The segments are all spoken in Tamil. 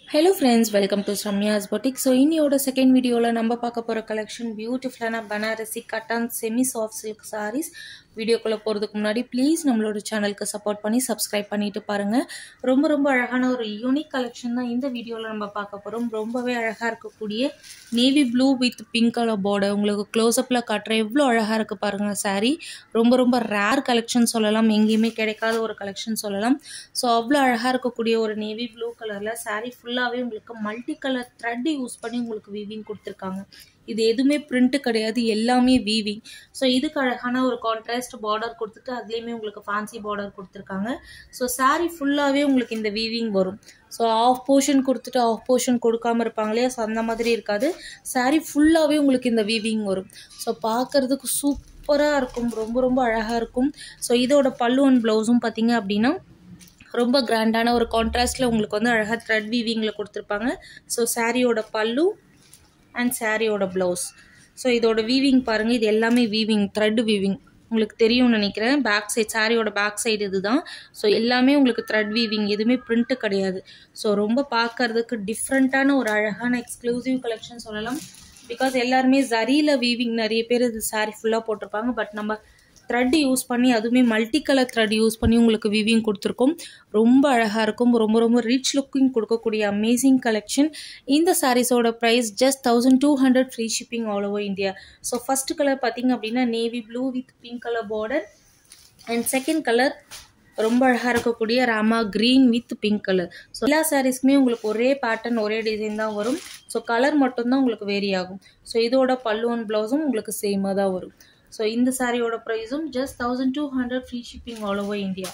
hello friends welcome to Ramya's boutique so இன்னியோட செகண்ட் வீடியோவில் நம்ம பார்க்க போகிற கலெக்ஷன் பியூட்டிஃபுல்லான Banarasi cotton semi soft silk saris வீடியோக்குள்ளே போகிறதுக்கு முன்னாடி ப்ளீஸ் நம்மளோட சேனலுக்கு சப்போர்ட் பண்ணி சப்ஸ்கிரைப் பண்ணிட்டு பாருங்கள் ரொம்ப ரொம்ப அழகான ஒரு யூனிக் கலெக்ஷன் தான் இந்த வீடியோவில் நம்ம பார்க்க போகிறோம் ரொம்பவே அழகாக இருக்கக்கூடிய navy blue with pink colour border உங்களுக்கு க்ளோஸ்அப்பில் காட்டுற எவ்வளோ அழகாக இருக்குது பாருங்கள் சாரீ ரொம்ப ரொம்ப ரேர் கலெக்ஷன் சொல்லலாம் எங்கேயுமே கிடைக்காத ஒரு கலெக்ஷன் சொல்லலாம் ஸோ அவ்வளோ அழகாக இருக்கக்கூடிய ஒரு நேவி ப்ளூ கலரில் சாரீ ஃபுல்லாகவே உங்களுக்கு மல்டி கலர் த்ரெட் யூஸ் பண்ணி உங்களுக்கு வீவிங் கொடுத்துருக்காங்க இது எதுவுமே பிரிண்ட்டு கிடையாது எல்லாமே வீவிங் ஸோ இதுக்கு அழகான ஒரு கான்ட்ராஸ்ட் பார்டர் கொடுத்துட்டு அதுலேயுமே உங்களுக்கு ஃபேன்சி பார்டர் கொடுத்துருக்காங்க ஸோ சாரீ ஃபுல்லாகவே உங்களுக்கு இந்த வீவிங் வரும் ஸோ ஆஃப் போர்ஷன் கொடுத்துட்டு ஆஃப் போர்ஷன் கொடுக்காம இருப்பாங்க இல்லையா ஸோ அந்த மாதிரி இருக்காது சாரீ ஃபுல்லாகவே உங்களுக்கு இந்த வீவிங் வரும் ஸோ பார்க்குறதுக்கு சூப்பராக இருக்கும் ரொம்ப ரொம்ப அழகாக இருக்கும் ஸோ இதோட பல்லு அண்ட் ப்ளவுஸும் பார்த்தீங்க அப்படின்னா ரொம்ப கிராண்டான ஒரு கான்ட்ராஸ்டில் உங்களுக்கு வந்து அழகாக த்ரெட் வீவிங்கில் கொடுத்துருப்பாங்க ஸோ சாரியோட பல்லு அண்ட் சாரியோட ப்ளவுஸ் ஸோ இதோட வீவிங் பாருங்கள் இது எல்லாமே வீவிங் த்ரெட் வீவிங் உங்களுக்கு தெரியும்னு நினைக்கிறேன் பேக் சைட் சாரியோட பேக் சைடு இதுதான் ஸோ எல்லாமே உங்களுக்கு த்ரெட் வீவிங் எதுவுமே பிரிண்ட்டு கிடையாது ஸோ ரொம்ப பார்க்கறதுக்கு டிஃப்ரெண்ட்டான ஒரு அழகான எக்ஸ்க்ளூசிவ் கலெக்ஷன் சொல்லலாம் பிகாஸ் எல்லாருமே ஜரியில் வீவிங் நிறைய பேர் இது சாரி ஃபுல்லாக போட்டிருப்பாங்க பட் நம்ம த்ரெட் யூஸ் பண்ணி அதுவுமே மல்டி கலர் த்ரெட் யூஸ் பண்ணி உங்களுக்கு விவிங் கொடுத்துருக்கோம் ரொம்ப அழகாக இருக்கும் ரொம்ப ரொம்ப ரிச் லுக்கிங் கொடுக்கக்கூடிய அமேசிங் கலெக்ஷன் இந்த சாரீஸோட price just thousand two hundred free shipping all over India so first colour பார்த்தீங்க அப்படின்னா navy blue with pink colour border and second colour ரொம்ப அழகாக இருக்கக்கூடிய Rama green with pink colour so எல்லா சாரீஸ்க்குமே உங்களுக்கு ஒரே பேட்டர்ன் ஒரே டிசைன் தான் வரும் ஸோ கலர் மட்டும்தான் உங்களுக்கு வேரி ஆகும் ஸோ இதோட பல்லு அண்ட் ப்ளவுஸும் உங்களுக்கு சேமாக தான் வரும் ஸோ இந்த சாரியோட ப்ரைஸும் just thousand two hundred free shipping all over India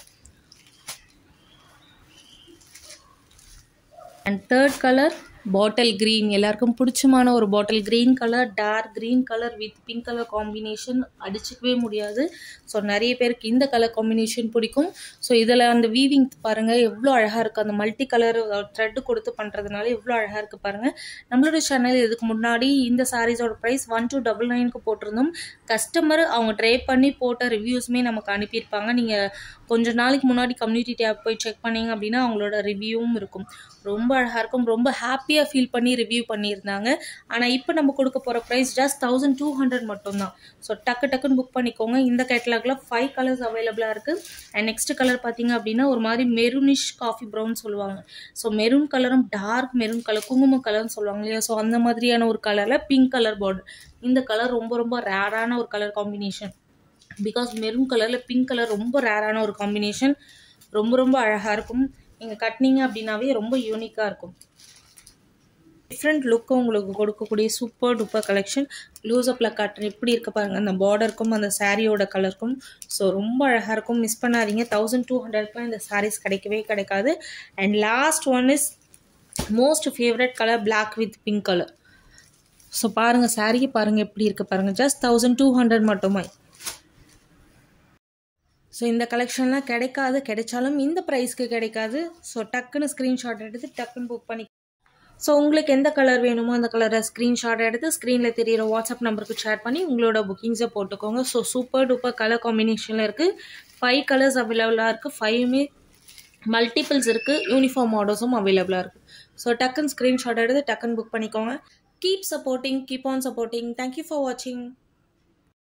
and third colour bottle green எல்லாருக்கும் பிடிச்சமான ஒரு bottle green colour dark green colour with pink colour combination அடிச்சுக்கவே முடியாது ஸோ நிறைய பேருக்கு இந்த கலர் காம்பினேஷன் பிடிக்கும் ஸோ இதில் அந்த வீவிங் பாருங்கள் எவ்வளோ அழகாக இருக்குது அந்த மல்டி கலர் த்ரெட்டு கொடுத்து பண்ணுறதுனால எவ்வளோ அழகாக இருக்குது பாருங்கள் நம்மளோட சேனல் இதுக்கு முன்னாடி இந்த சாரீஸோட ப்ரைஸ் ஒன் டூ டபுள் நைனுக்கு போட்டிருந்தோம் கஸ்டமர் அவங்க ட்ரை பண்ணி போட்ட ரிவ்யூஸுமே நமக்கு அனுப்பியிருப்பாங்க நீங்கள் கொஞ்ச நாளைக்கு முன்னாடி கம்யூனிட்டி டேப் போய் செக் பண்ணிங்க அப்படின்னா அவங்களோட ரிவ்யூவும் இருக்கும் ரொம்ப அழகாக இருக்கும் ரொம்ப ஹாப்பியாக ஃபீல் பண்ணி ரிவ்யூ பண்ணியிருந்தாங்க ஆனால் இப்போ நம்ம கொடுக்க போகிற price just thousand two hundred மட்டும்தான் ஸோ டக்கு டக்குன்னு புக் பண்ணிக்கோங்க இந்த கேட்டலாகில் ஃபைவ் கலர்ஸ் அவைலபிளாக இருக்குது அண்ட் நெக்ஸ்ட் கலர் பார்த்தீங்க அப்படின்னா ஒரு மாதிரி மெரூனிஷ் காஃபி ப்ரௌன் சொல்லுவாங்க ஸோ மெரூன் கலரும் டார்க் மெரூன் கலர் குங்குமம் கலர்னு சொல்லுவாங்க இல்லையா ஸோ அந்த மாதிரியான ஒரு கலரில் பிங்க் கலர் பார்டர் இந்த கலர் ரொம்ப ரொம்ப ரேரான ஒரு கலர் காம்பினேஷன் பிகாஸ் மெரூன் கலரில் பிங்க் கலர் ரொம்ப ரேரான ஒரு காம்பினேஷன் ரொம்ப ரொம்ப அழகாக இருக்கும் நீங்கள் கட்டினீங்க அப்படின்னாவே ரொம்ப யூனிக்காக இருக்கும் டிஃப்ரெண்ட் லுக்கும் உங்களுக்கு கொடுக்கக்கூடிய சூப்பர் டூப்பர் கலெக்ஷன் லூசப்பில் காட்டுற எப்படி இருக்க பாருங்கள் அந்த பார்டருக்கும் அந்த சாரியோட கலருக்கும் ஸோ ரொம்ப அழகாக இருக்கும் மிஸ் பண்ணாதீங்க தௌசண்ட் டூ ஹண்ட்ரட்க்குலாம் இந்த சாரீஸ் கிடைக்கவே கிடைக்காது and last one is most favourite colour black with pink colour so பாருங்கள் சாரியை பாருங்கள் எப்படி இருக்குது பாருங்கள் ஜஸ்ட் தௌசண்ட் டூ ஹண்ட்ரட் மட்டுமே ஸோ இந்த கலெக்ஷன்லாம் கிடைக்காது கிடைச்சாலும் இந்த ப்ரைஸ்க்கு கிடைக்காது ஸோ டக்குன்னு ஸ்க்ரீன்ஷாட் எடுத்து டக்குன்னு புக் பண்ணி ஸோ உங்களுக்கு எந்த கலர் வேணுமோ அந்த கலரை ஸ்க்ரீன்ஷாட் எடுத்து ஸ்க்ரீனில் தெரியிற வாட்ஸ்அப் நம்பருக்கு ஷேர் பண்ணி உங்களோட புக்கிங்ஸை போட்டுக்கோங்க ஸோ சூப்பர் டூப்பர் கலர் காம்பினேஷனில் இருக்குது ஃபைவ் கலர்ஸ் அவைலபிளாக இருக்குது ஃபைவுமே மல்டிபிள்ஸ் இருக்குது யூனிஃபார்ம் ஆர்டர்ஸும் அவைலபிளாக இருக்குது ஸோ டக்குன்னு ஸ்க்ரீன்ஷாட் எடுத்து டக்குன்னு புக் பண்ணிக்கோங்க keep supporting keep on supporting thank you for வாட்சிங்